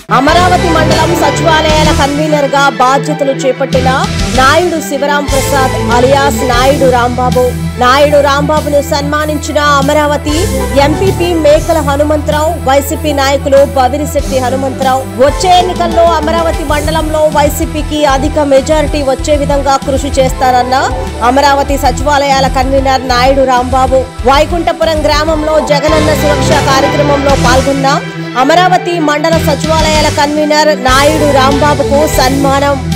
అమరావతి మండలం సచివాలయాల కన్వీనర్ గా బాధ్యతలు చేపట్టిన నాయుడు శివరాం ప్రసాద్ అలియాస్ నాయుడు రాంబాబు నాయుడు రాంబాబును సన్మానించిన అమరావతి ఎంపీపీ మేకల హనుమంతరావు వైసీపీ నాయకులు బవిరిశెట్టి హనుమంతరావు వచ్చే ఎన్నికల్లో అమరావతి మండలంలో వైసీపీకి అధిక మెజారిటీ వచ్చే విధంగా కృషి చేస్తారన్న అమరావతి సచివాలయాల కన్వీనర్ నాయుడు రాంబాబు వైకుంఠపురం గ్రామంలో జగనన్న సురక్ష కార్యక్రమంలో పాల్గొన్న అమరావతి మండల సచివాలయాల కన్వీనర్ నాయుడు రాంబాబుకు సన్మానం